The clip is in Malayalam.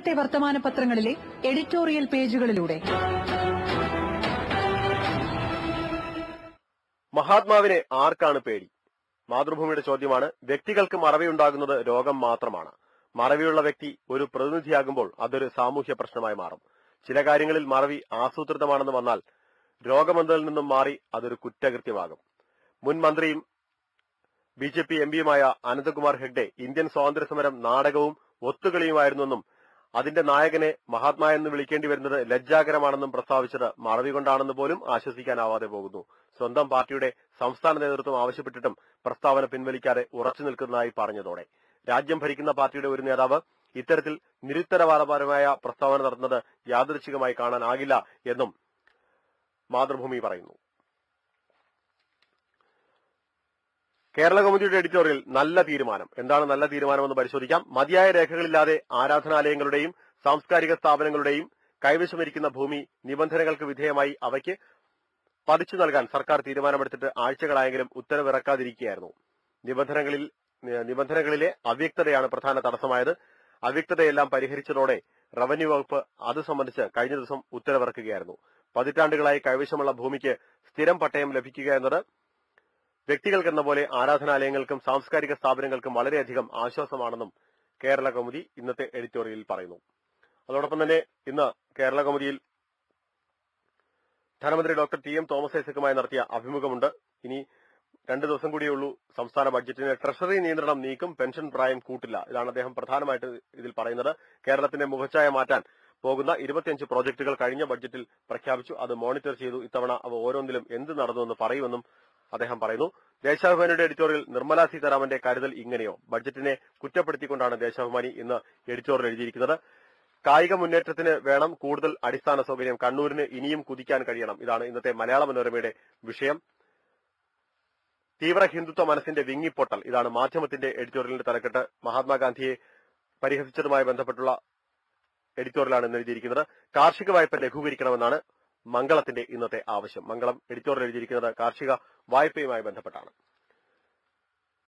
ഇന്നത്തെ വർത്തമാന പത്രങ്ങളിലെ എഡിറ്റോറിയൽ പേജുകളിലൂടെ മഹാത്മാവിനെ ആർക്കാണ് പേടി മാതൃഭൂമിയുടെ ചോദ്യമാണ് വ്യക്തികൾക്ക് മറവിയുണ്ടാകുന്നത് രോഗം മാത്രമാണ് മറവിയുള്ള വ്യക്തി ഒരു പ്രതിനിധിയാകുമ്പോൾ അതൊരു സാമൂഹ്യ പ്രശ്നമായി മാറും ചില കാര്യങ്ങളിൽ മറവി ആസൂത്രിതമാണെന്ന് വന്നാൽ രോഗമെന്നതിൽ നിന്നും മാറി അതൊരു കുറ്റകൃത്യമാകും മുൻ മന്ത്രിയും ബി ജെ പി എംപിയുമായ അനന്തകുമാർ ഹെഗ്ഡെ ഇന്ത്യൻ സ്വാതന്ത്ര്യ സമരം നാടകവും ഒത്തുകളിയുമായിരുന്നെന്നും അതിന്റെ നായകനെ മഹാത്മാ എന്ന് വിളിക്കേണ്ടി വരുന്നത് ലജ്ജാകരമാണെന്നും പ്രസ്താവിച്ചത് മറവി കൊണ്ടാണെന്ന് പോലും ആശ്വസിക്കാനാവാതെ പോകുന്നു സ്വന്തം പാർട്ടിയുടെ സംസ്ഥാന നേതൃത്വം ആവശ്യപ്പെട്ടിട്ടും പ്രസ്താവന പിൻവലിക്കാതെ ഉറച്ചു നിൽക്കുന്നതായി പറഞ്ഞതോടെ രാജ്യം ഭരിക്കുന്ന പാർട്ടിയുടെ ഒരു നേതാവ് ഇത്തരത്തിൽ നിരുത്തരവാദപരമായ പ്രസ്താവന നടത്തുന്നത് യാദൃച്ഛികമായി കാണാനാകില്ല എന്നും മാതൃഭൂമി പറയുന്നു കേരള കൗമുദിയുടെ എഡിറ്റോറിയൽ നല്ല തീരുമാനം എന്താണ് നല്ല തീരുമാനമെന്ന് പരിശോധിക്കാം മതിയായ രേഖകളില്ലാതെ ആരാധനാലയങ്ങളുടെയും സാംസ്കാരിക സ്ഥാപനങ്ങളുടെയും കൈവശമിരിക്കുന്ന ഭൂമി നിബന്ധനകൾക്ക് വിധേയമായി അവയ്ക്ക് പതിച്ചു നൽകാൻ സർക്കാർ തീരുമാനമെടുത്തിട്ട് ആഴ്ചകളായെങ്കിലും ഉത്തരവിറക്കാതിരിക്കുകയായിരുന്നു നിബന്ധനകളിൽ നിബന്ധനകളിലെ അവ്യക്തതയാണ് പ്രധാന തടസ്സമായത് അവ്യക്തതയെല്ലാം പരിഹരിച്ചതോടെ റവന്യൂ വകുപ്പ് അത് സംബന്ധിച്ച് കഴിഞ്ഞ ദിവസം ഉത്തരവിറക്കുകയായിരുന്നു പതിറ്റാണ്ടുകളായി കൈവശമുള്ള ഭൂമിക്ക് സ്ഥിരം പട്ടയം ലഭിക്കുക എന്നത് വ്യക്തികൾക്കെന്ന പോലെ ആരാധനാലയങ്ങൾക്കും സാംസ്കാരിക സ്ഥാപനങ്ങൾക്കും വളരെയധികം ആശ്വാസമാണെന്നും കേരള കൗമുദി ഇന്നത്തെ എഡിറ്റോറിയലിൽ പറയുന്നു അതോടൊപ്പം തന്നെ ഇന്ന് കേരള കൗമുദിയിൽ ധനമന്ത്രി ഡോക്ടർ ടി എം തോമസ് ഐസക്കുമായി നടത്തിയ അഭിമുഖമുണ്ട് ഇനി രണ്ട് ദിവസം കൂടിയുള്ളൂ സംസ്ഥാന ബഡ്ജറ്റിന് ട്രഷറി നിയന്ത്രണം നീക്കും പെൻഷൻ പ്രായം കൂട്ടില്ല ഇതാണ് അദ്ദേഹം പ്രധാനമായിട്ട് ഇതിൽ പറയുന്നത് കേരളത്തിന്റെ മുഖച്ഛായ മാറ്റാൻ പോകുന്ന ഇരുപത്തിയഞ്ച് പ്രോജക്ടുകൾ കഴിഞ്ഞ ബഡ്ജറ്റിൽ പ്രഖ്യാപിച്ചു അത് മോണിറ്റർ ചെയ്തു ഇത്തവണ അവ ഓരോന്നിലും എന്ത് നടന്നുവെന്ന് പറയുമെന്നും അദ്ദേഹം പറയുന്നു ദേശാഭിമാനിയുടെ എഡിറ്റോറിയൽ നിർമ്മല സീതാരാമന്റെ കരുതൽ ഇങ്ങനെയോ ബഡ്ജറ്റിനെ കുറ്റപ്പെടുത്തിക്കൊണ്ടാണ് ദേശാഭിമാനി ഇന്ന് എഡിറ്റോറിയൽ എഴുതിയിരിക്കുന്നത് കായിക മുന്നേറ്റത്തിന് വേണം കൂടുതൽ അടിസ്ഥാന സൗകര്യം കണ്ണൂരിന് ഇനിയും കുതിക്കാൻ കഴിയണം ഇതാണ് ഇന്നത്തെ മലയാള മനോരമയുടെ വിഷയം തീവ്ര ഹിന്ദുത്വ മനസ്സിന്റെ വിങ്ങിപ്പൊട്ടൽ ഇതാണ് മാധ്യമത്തിന്റെ എഡിറ്റോറിയലിന്റെ തലക്കെട്ട് മഹാത്മാഗാന്ധിയെ പരിഹസിച്ചതുമായി ബന്ധപ്പെട്ടുള്ള എഡിറ്റോറിയലാണ് ഇന്ന് എഴുതിയിരിക്കുന്നത് കാർഷിക വായ്പ ലഘൂകരിക്കണമെന്നാണ് മംഗളത്തിന്റെ ഇന്നത്തെ ആവശ്യം മംഗളം എഡിറ്റോറിയൽ എഴുതിയിരിക്കുന്നത് കാർഷിക വായ്പയുമായി ബന്ധപ്പെട്ടാണ്